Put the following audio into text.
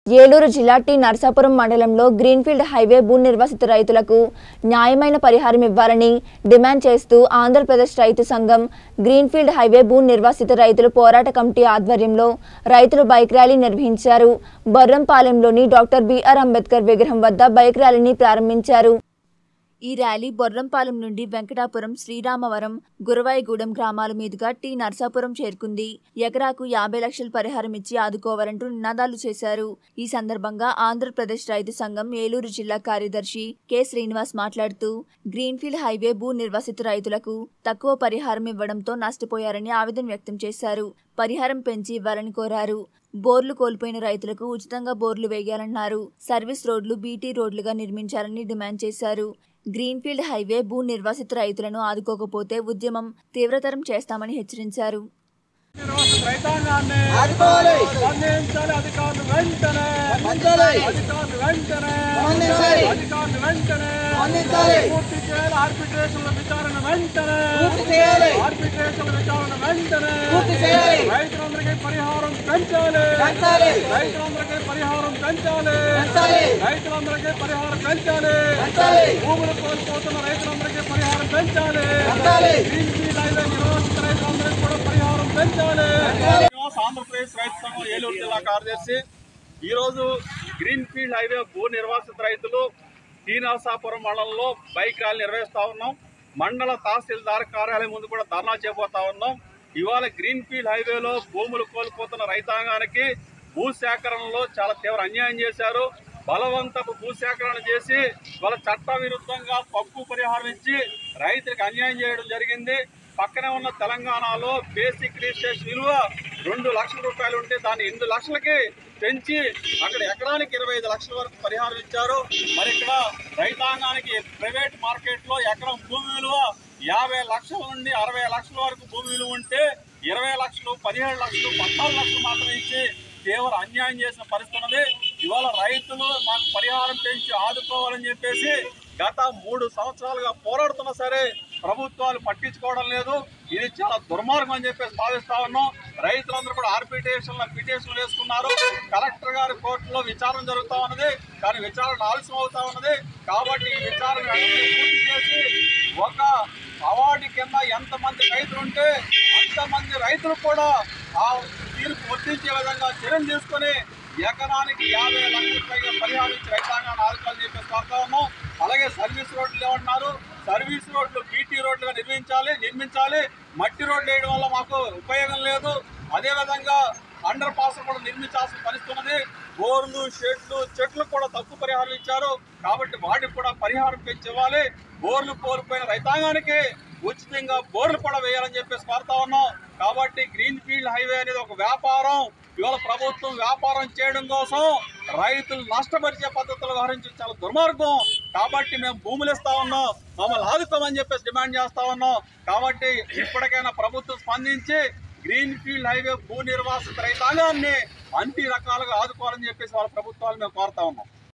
ఏలూరు జిల్లా టి నరసాపురం మండలంలో greenfield highway భూ నిర్వాసిత రైతులకు న్యాయమైన పరిహారం ఇవ్వాలని డిమాండ్ చేస్తూ ఆంధ్రప్రదేశ్ రైతు సంఘం గ్రీన్ఫీల్డ్ హైవే భూ నిర్వాసిత రైతుల పోరాట కమిటీ ఆధ్వర్యంలో రైతులు బైక్ ర్యాలీ నిర్వహించారు బొర్రంపాలెంలోని డాక్టర్ బిఆర్ అంబేద్కర్ విగ్రహం వద్ద బైక్ ర్యాలీని ప్రారంభించారు ఈ ర్యాలీ బొర్రంపాలెం నుండి వెంకటాపురం శ్రీరామవరం గురవాయిగూడెం గ్రామాల మీదుగా టి నర్సాపురం చేరుకుంది ఎకరాకు యాభై లక్షల పరిహారం ఇచ్చి ఆదుకోవాలంటూ నినాదాలు చేశారు ఈ సందర్భంగా ఆంధ్రప్రదేశ్ రైతు సంఘం ఏలూరు జిల్లా కార్యదర్శి కె శ్రీనివాస్ మాట్లాడుతూ గ్రీన్ఫీల్డ్ హైవే భూ నిర్వాసిత రైతులకు తక్కువ పరిహారం ఇవ్వడంతో నష్టపోయారని ఆవేదన వ్యక్తం చేశారు పరిహారం పెంచి ఇవ్వాలని కోరారు బోర్లు కోల్పోయిన రైతులకు ఉచితంగా బోర్లు వేయాలన్నారు సర్వీస్ రోడ్లు బీటీ రోడ్లుగా నిర్మించాలని డిమాండ్ చేశారు గ్రీన్ఫీల్డ్ హైవే భూ నిర్వాసిత రైతులను ఆదుకోకపోతే ఉద్యమం తీవ్రతరం చేస్తామని హెచ్చరించారు నిర్వాసిత రైతాంగాన్ని ఆదుకోవాలి. స్పందించాలి అధికారులు వెంటనే స్పందించాలి. అధికారులు వెంటనే స్పందించాలి. అధికారులు వెంటనే స్పందించాలి. పూర్తి చేయాలి ఆర్బిట్రేషన్ల విచారణ వెంటనే పూర్తి చేయాలి. ఆర్బిట్రేషన్ల విచారణ వెంటనే పూర్తి చేయాలి. రైతులందరికీ పరిహారం పెంచాలి పెంచాలి. రైతులందరికీ పరిహారం పెంచాలి పెంచాలి. రైతులందరికీ పరిహారం పెంచాలి పెంచాలి. భూములు కోల్పోతున్న రైతులందరికీ పరిహారం పెంచాలి పెంచాలి. గ్రీన్ ఫీల్డ్ హైవే నిర్వాసిత రైతులందరికీ కూడా పరిహారం పెంచాలి ఆంధ్రప్రదేశ్ రైతు సంఘం ఏలూరు జిల్లా కార్యదర్శి ఈ రోజు గ్రీన్ ఫీల్డ్ హైవే భూ నిర్వాసిత రైతులు టీనాసాపురం మండలంలో బైక్ ర్యాలీ నిర్వహిస్తా ఉన్నాం మండల తహసీల్దార్ కార్యాలయం ముందు కూడా ధర్నా చేయబోతా ఉన్నాం ఇవాళ గ్రీన్ ఫీల్డ్ హైవేలో భూములు కోల్పోతున్న రైతాంగానికి భూ సేకరణలో చాలా తీవ్ర అన్యాయం చేశారు బలవంతపు భూసేకరణ చేసి వాళ్ళ చట్ట విరుద్ధంగా తక్కువ పరిహారం ఇచ్చి రైతులకు అన్యాయం చేయడం జరిగింది పక్కనే ఉన్న తెలంగాణలో బేసిక్ రిజిస్ట్రేషన్ విలువ రెండు లక్షల రూపాయలు ఉంటే దాన్ని ఎనిమిది లక్షలకి పెంచి అక్కడ ఎకరానికి ఇరవై ఐదు లక్షల వరకు పరిహారం ఇచ్చారు మరి ఇక్కడ రైతాంగానికి ప్రైవేట్ మార్కెట్ లో ఎకరం భూమి విలువ యాభై లక్షల నుండి అరవై లక్షల వరకు భూమి విలువ ఉంటే ఇరవై లక్షలు పదిహేడు లక్షలు పద్నాలుగు లక్షలు మాత్రమే ఇచ్చి తీవ్ర అన్యాయం చేసిన పరిస్థితి ఉన్నది ఇవాళ రైతులు మాకు పరిహారం పెంచి ఆదుకోవాలని చెప్పేసి గత మూడు సంవత్సరాలుగా పోరాడుతున్నా సరే ప్రభుత్వాలు పట్టించుకోవడం లేదు ఇది చాలా దుర్మార్గం అని చెప్పేసి భావిస్తా ఉన్నాం రైతులందరూ కూడా ఆర్బిటేషన్ పిటిషన్ వేసుకున్నారు కలెక్టర్ గారి కోర్టులో విచారణ జరుగుతా ఉన్నది కానీ విచారణ ఆలస్యం అవుతా ఉన్నది కాబట్టి ఈ విచారణ వెంటనే పూర్తి చేసి ఒక అవార్డు కింద ఎంతమంది రైతులు ఉంటే అంతమంది రైతులు కూడా ఆ తీర్పు వర్తించే విధంగా చర్యలు తీసుకొని ఎకరానికి యాభై లక్షల పైగా పరిహారం ఇచ్చి రైతాంగాన్ని ఆదుకోవాలని చెప్పేసి కోరుతా ఉన్నాం అలాగే సర్వీస్ రోడ్లు ఏమన్నారు సర్వీస్ రోడ్లు బీటీ రోడ్లుగా నిర్మించాలి నిర్మించాలి మట్టి రోడ్లు వేయడం వల్ల మాకు ఉపయోగం లేదు అదేవిధంగా అండర్ పాస్ కూడా నిర్మించాల్సిన పరిస్థితి ఉన్నది బోర్లు షెడ్లు చెట్లు కూడా తక్కువ పరిహారం ఇచ్చారు కాబట్టి వాటికి కూడా పరిహారం పెంచి ఇవ్వాలి బోర్లు కోల్పోయిన రైతాంగానికి ఉచితంగా బోర్లు కూడా వేయాలని చెప్పేసి కోరుతా ఉన్నాం కాబట్టి గ్రీన్ ఫీల్డ్ హైవే అనేది ఒక వ్యాపారం ఇవాళ ప్రభుత్వం వ్యాపారం చేయడం కోసం రైతులు నష్టపరిచే పద్ధతులు వ్యవహరించడం చాలా దుర్మార్గం కాబట్టి మేము భూములు ఇస్తా ఉన్నాం మమ్మల్ని ఆదుకోమని చెప్పేసి డిమాండ్ చేస్తా ఉన్నాం కాబట్టి ఇప్పటికైనా ప్రభుత్వం స్పందించి గ్రీన్ ఫీల్డ్ హైవే భూ నిర్వాసిత రైతాంగాన్ని అన్ని రకాలుగా ఆదుకోవాలని చెప్పేసి వాళ్ళ ప్రభుత్వాలు మేము కోరుతా ఉన్నాం